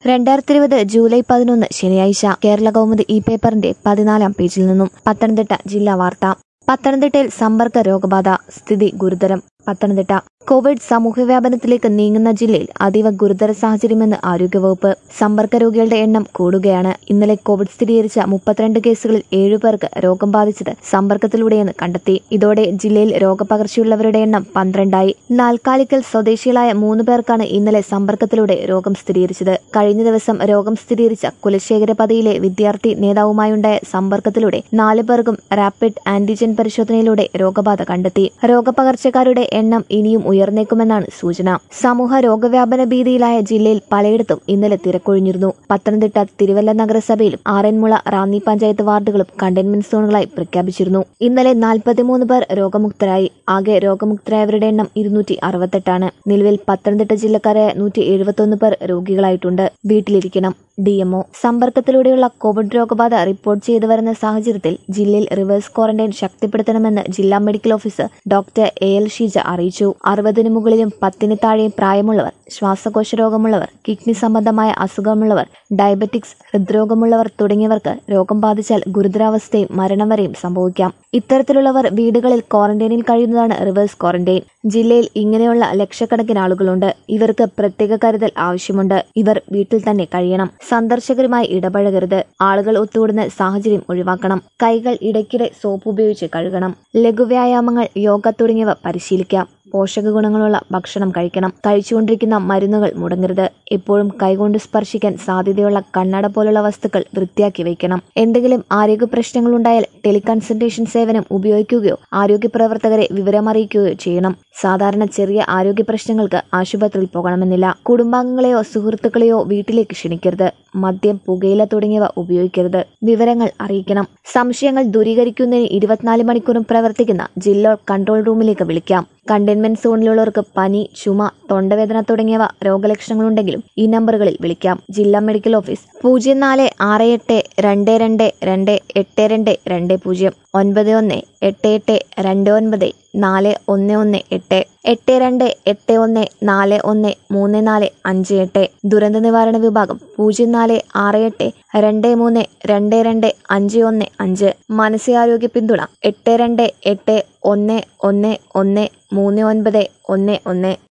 രണ്ടായിരത്തി ഇരുപത് ജൂലൈ പതിനൊന്ന് ശനിയാഴ്ച കേരള കൗമുദി ഈ പേപ്പറിന്റെ പതിനാലാം പേജിൽ നിന്നും പത്തനംതിട്ട ജില്ലാ വാർത്ത പത്തനംതിട്ടയിൽ സമ്പർക്ക രോഗബാധ സ്ഥിതി ഗുരുതരം പത്തനംതിട്ട കോവിഡ് സമൂഹവ്യാപനത്തിലേക്ക് നീങ്ങുന്ന ജില്ലയിൽ അതീവ ഗുരുതര സാഹചര്യമെന്ന് ആരോഗ്യവകുപ്പ് സമ്പർക്ക രോഗികളുടെ എണ്ണം കൂടുകയാണ് ഇന്നലെ കോവിഡ് സ്ഥിരീകരിച്ച മുപ്പത്തിരണ്ട് കേസുകളിൽ ഏഴുപേർക്ക് രോഗം ബാധിച്ചത് സമ്പർക്കത്തിലൂടെയെന്ന് കണ്ടെത്തി ഇതോടെ ജില്ലയിൽ രോഗപകർച്ചയുള്ളവരുടെ എണ്ണം പന്ത്രണ്ടായി നാൽക്കാലിക്കൽ സ്വദേശികളായ മൂന്ന് പേർക്കാണ് ഇന്നലെ സമ്പർക്കത്തിലൂടെ രോഗം സ്ഥിരീകരിച്ചത് കഴിഞ്ഞ ദിവസം രോഗം സ്ഥിരീകരിച്ച കുലശേഖരപതിയിലെ വിദ്യാർത്ഥി നേതാവുമായുണ്ടായ സമ്പർക്കത്തിലൂടെ നാല് പേർക്കും റാപ്പിഡ് ആന്റിജൻ പരിശോധനയിലൂടെ രോഗബാധ കണ്ടെത്തി രോഗപകർച്ചക്കാരുടെ എണ്ണം ഇനിയും ഉയർന്നേക്കുമെന്നാണ് സൂചന സമൂഹ രോഗവ്യാപന ഭീതിയിലായ ജില്ലയിൽ പലയിടത്തും ഇന്നലെ തിരക്കൊഴിഞ്ഞിരുന്നു പത്തനംതിട്ട തിരുവല്ല നഗരസഭയിലും ആറന്മുള റാന്നി പഞ്ചായത്ത് വാർഡുകളും കണ്ടെയ്ൻമെന്റ് സോണുകളായി പ്രഖ്യാപിച്ചിരുന്നു ഇന്നലെ നാൽപ്പത്തിമൂന്ന് പേർ രോഗമുക്തരായി ആകെ രോഗമുക്തരായവരുടെ എണ്ണം ഇരുന്നൂറ്റി അറുപത്തെട്ടാണ് നിലവിൽ പത്തനംതിട്ട ജില്ലക്കാരായ നൂറ്റി എഴുപത്തൊന്ന് പേർ രോഗികളായിട്ടുണ്ട് വീട്ടിലിരിക്കണം ഡിഎംഒ സമ്പർക്കത്തിലൂടെയുള്ള കോവിഡ് രോഗബാധ റിപ്പോർട്ട് ചെയ്തു വരുന്ന സാഹചര്യത്തിൽ ജില്ലയിൽ റിവേഴ്സ് ക്വാറന്റൈൻ ശക്തിപ്പെടുത്തണമെന്ന് ജില്ലാ medical officer doctor A L Sheeja അറിയിച്ചു അറുപതിനു മുകളിലും പത്തിന് താഴെയും പ്രായമുള്ളവർ ശ്വാസകോശ രോഗമുള്ളവർ കിഡ്നി സംബന്ധമായ അസുഖമുള്ളവർ ഡയബറ്റിക്സ് ഹൃദ്രോഗമുള്ളവർ തുടങ്ങിയവർക്ക് രോഗം ബാധിച്ചാൽ ഗുരുതരാവസ്ഥയും മരണം വരെയും സംഭവിക്കാം ഇത്തരത്തിലുള്ളവർ വീടുകളിൽ ക്വാറന്റൈനിൽ കഴിയുന്നതാണ് റിവേഴ്സ് ക്വാറന്റൈൻ ജില്ലയിൽ ഇങ്ങനെയുള്ള ലക്ഷക്കണക്കിന് ആളുകളുണ്ട് ഇവർക്ക് പ്രത്യേക കരുതൽ ആവശ്യമുണ്ട് ഇവർ വീട്ടിൽ തന്നെ കഴിയണം സന്ദർശകരുമായി ഇടപഴകരുത് ആളുകൾ ഒത്തുകൂടുന്ന സാഹചര്യം ഒഴിവാക്കണം കൈകൾ ഇടയ്ക്കിടെ സോപ്പ് ഉപയോഗിച്ച് കഴുകണം ലഘുവ്യായാമങ്ങൾ യോഗ തുടങ്ങിയവ പരിശീലിക്കാം പോഷക ഗുണങ്ങളുള്ള ഭക്ഷണം കഴിക്കണം കഴിച്ചുകൊണ്ടിരിക്കുന്ന മരുന്നുകൾ മുടങ്ങരുത് എപ്പോഴും കൈകൊണ്ട് സ്പർശിക്കാൻ സാധ്യതയുള്ള കണ്ണട പോലുള്ള വസ്തുക്കൾ വൃത്തിയാക്കി വയ്ക്കണം എന്തെങ്കിലും ആരോഗ്യ പ്രശ്നങ്ങളുണ്ടായാൽ ടെലികൺസൾട്ടേഷൻ സേവനം ഉപയോഗിക്കുകയോ ആരോഗ്യ പ്രവർത്തകരെ വിവരമറിയിക്കുകയോ ചെയ്യണം സാധാരണ ചെറിയ ആരോഗ്യ പ്രശ്നങ്ങൾക്ക് ആശുപത്രിയിൽ പോകണമെന്നില്ല കുടുംബാംഗങ്ങളെയോ സുഹൃത്തുക്കളെയോ വീട്ടിലേക്ക് ക്ഷണിക്കരുത് മദ്യം പുകയില തുടങ്ങിയവ ഉപയോഗിക്കരുത് വിവരങ്ങൾ അറിയിക്കണം സംശയങ്ങൾ ദൂരീകരിക്കുന്നതിന് ഇരുപത്തിനാല് മണിക്കൂറും പ്രവർത്തിക്കുന്ന ജില്ലാ കൺട്രോൾ റൂമിലേക്ക് വിളിക്കാം കണ്ടെയ്ൻമെന്റ് സോണിലുള്ളവർക്ക് പനി ചുമ തൊണ്ടവേദന തുടങ്ങിയവ രോഗലക്ഷണങ്ങളുണ്ടെങ്കിലും ഈ നമ്പറുകളിൽ വിളിക്കാം ജില്ലാ മെഡിക്കൽ ഓഫീസ് പൂജ്യം നാല് ആറ് എട്ട് രണ്ട് രണ്ട് രണ്ട് എട്ട് രണ്ട് രണ്ട് പൂജ്യം ഒൻപത് ഒന്ന് എട്ട് എട്ട് രണ്ട് ഒൻപത് നാല് ഒന്ന് ഒന്ന് എട്ട് എട്ട് രണ്ട് എട്ട് ഒന്ന് നാല് ഒന്ന് മൂന്ന് നാല് അഞ്ച് എട്ട് ദുരന്ത നിവാരണ വിഭാഗം പൂജ്യം നാല് ആറ് എട്ട് രണ്ട് മൂന്ന് രണ്ട് രണ്ട് അഞ്ച് ഒന്ന് അഞ്ച് മാനസികാരോഗ്യ പിന്തുണ എട്ട് രണ്ട് എട്ട് ഒന്ന് ഒന്ന് ഒന്ന് മൂന്ന് ഒൻപത് ഒന്ന് ഒന്ന്